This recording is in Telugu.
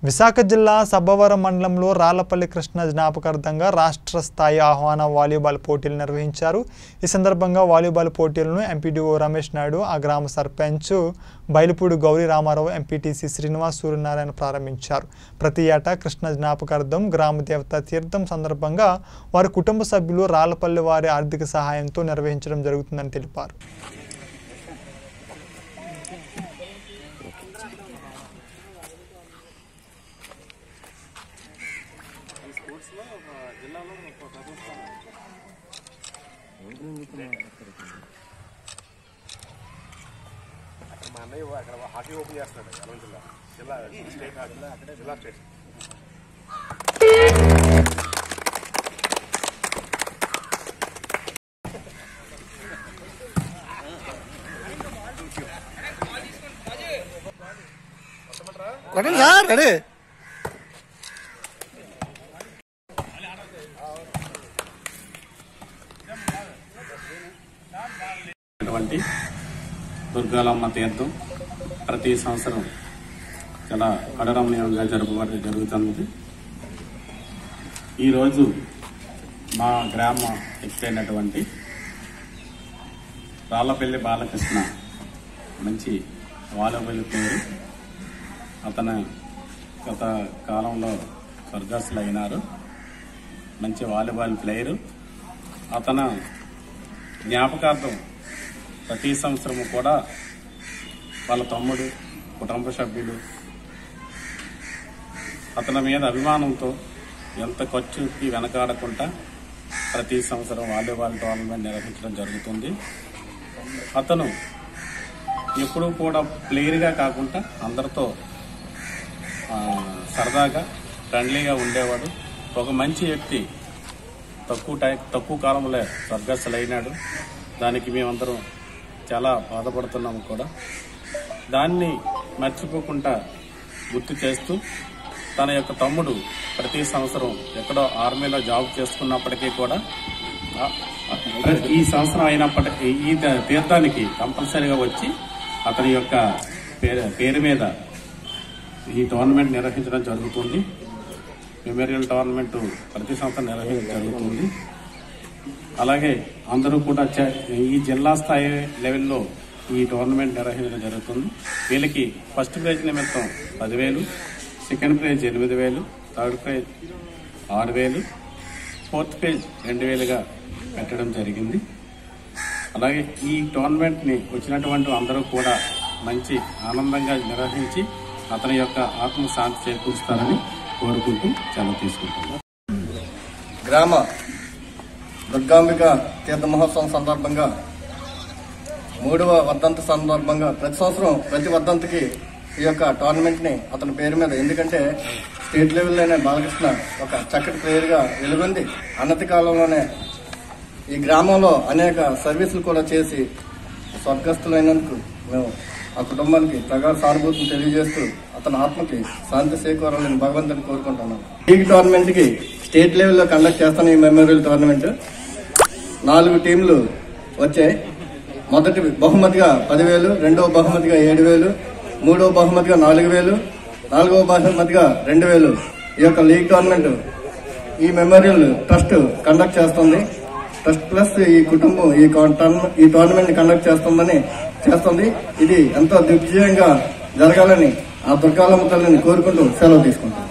విశాఖ జిల్లా సబ్బవరం మండలంలో రాళ్లపల్లి కృష్ణ జ్ఞాపకార్థంగా రాష్ట్ర స్థాయి ఆహ్వాన వాలీబాల్ పోటీలు నిర్వహించారు ఈ సందర్భంగా వాలీబాల్ పోటీలను ఎంపీడీఓ రమేష్ నాయుడు ఆ గ్రామ సర్పంచ్ బయలుపూడి గౌరీ రామారావు ఎంపీటీసీ శ్రీనివాస్ సూర్యనారాయణ ప్రారంభించారు ప్రతి ఏటా కృష్ణ జ్ఞాపకార్థం గ్రామ దేవత తీర్థం సందర్భంగా వారి కుటుంబ సభ్యులు రాళ్లపల్లి వారి ఆర్థిక సహాయంతో నిర్వహించడం జరుగుతుందని తెలిపారు మా అన్నయ్య అక్కడ హాకీ ఓపెన్ చేస్తున్నాడు అనంత జిల్లా జిల్లా స్టేట్ హాకీ జిల్లా స్టేట్ కొట్టండి సార్ రెడీ అటువంటి దుర్గాలమ్మ తీర్థం ప్రతి సంవత్సరం చాలా కడరమణీయంగా జరుపుకోవడం జరుగుతున్నది ఈరోజు మా గ్రామ ఎత్తైనటువంటి రాళ్లపల్లి బాలకృష్ణ మంచి వాలీబాల్ ప్లేయర్ అతను గత కాలంలో స్వర్గస్థులు అయినారు మంచి వాలీబాల్ ప్లేయరు అతను జ్ఞాపకార్థం ప్రతి సంవత్సరం కూడా వాళ్ళ తమ్ముడు కుటుంబ సభ్యులు అతని మీద అభిమానంతో ఎంత ఖర్చుకి వెనకాడకుండా ప్రతి సంవత్సరం వాలీబాల్ టోర్నమెంట్ నిర్వహించడం జరుగుతుంది అతను ఎప్పుడూ కూడా ప్లేయర్గా కాకుండా అందరితో ఆ, సరదాగా ఫ్రెండ్లీగా ఉండేవాడు ఒక మంచి వ్యక్తి తక్కువ టై తక్కువ కాలంలో స్వర్గస్థులైనాడు దానికి మేమందరం చాలా బాధపడుతున్నాము కూడా దాన్ని మర్చిపోకుండా గుర్తు చేస్తూ తన యొక్క తమ్ముడు ప్రతి సంవత్సరం ఎక్కడో ఆర్మీలో జాబ్ చేసుకున్నప్పటికీ కూడా ఆ- ఈ సంవత్సరం అయినప్పటికీ ఈ త- తీర్థానికి కంపల్సరీగా వచ్చి అతని యొక్క పేరు పేరు మీద ఈ టోర్నమెంట్ నిర్వహించడం జరుగుతుంది మెమోరియల్ టోర్నమెంట్ ప్రతి సంవత్సరం నిర్వహించడం జరుగుతుంది అలాగే అందరూ కూడా చ- ఈ జిల్లా స్థాయి లెవెల్లో ఈ టోర్నమెంట్ నిర్వహించడం జరుగుతుంది వీళ్ళకి ఫస్ట్ ప్రైజ్ నిమిత్తం పదివేలు సెకండ్ ప్రైజ్ ఎనిమిది వేలు థర్డ్ ప్రైజ్ ఆరు వేలు ఫోర్త్ ప్రైజ్ రెండు వేలుగా పెట్టడం జరిగింది అలాగే ఈ టోర్నమెంట్ని వచ్చినటువంటి అందరూ కూడా మంచి ఆనందంగా నిర్వహించి అతని యొక్క ఆత్మ శాంతి చేకూరుస్తారని కోరుకుంటూ సెలవు తీసుకుంటున్నాను గ్రామ దుర్గాంబిక తీర్థ మహోత్సవం సందర్భంగా మూడవ వర్ధంతి సందర్భంగా ప్రతి సంవత్సరం ప్రతి వర్ధంతికి ఈ యొక్క టోర్నమెంట్ ని అతని పేరు మీద ఎందుకంటే స్టేట్ లెవెల్లోనే బాలకృష్ణ ఒక చక్కటి ప్లేయర్గా వెలుగొంది అన్నతి కాలంలోనే ఈ గ్రామంలో అనేక సర్వీసులు కూడా చేసి స్వర్గస్థులైనందుకు మేము ఆ కుటుంబానికి ప్రగాఢ సానుభూతిని తెలియజేస్తూ అతని ఆత్మకి శాంతి చేకూరాలని భగవంతుని కోరుకుంటున్నాను ఈ టోర్నమెంట్ కి స్టేట్ లెవెల్లో కండక్ట్ చేస్తున్న ఈ మెమోరియల్ టోర్నమెంట్ నాలుగు టీంలు వచ్చాయి మొదటి బహుమతిగా పదివేలు రెండవ బహుమతిగా ఏడు వేలు మూడవ బహుమతిగా నాలుగు వేలు నాలుగవ బహుమతిగా రెండు వేలు ఈ యొక్క లీగ్ టోర్నమెంట్ ఈ మెమోరియల్ ట్రస్ట్ కండక్ట్ చేస్తుంది ట్రస్ట్ ప్లస్ ఈ కుటుంబం ఈ టోర్న- ఈ టోర్నమెంట్ కండక్ట్ చేస్తుందని చేస్తుంది ఇది ఎంతో దిగ్విజయంగా జరగాలని ఆ దుర్గాలమ్మ తల్లిని కోరుకుంటూ సెలవు తీసుకుంటాం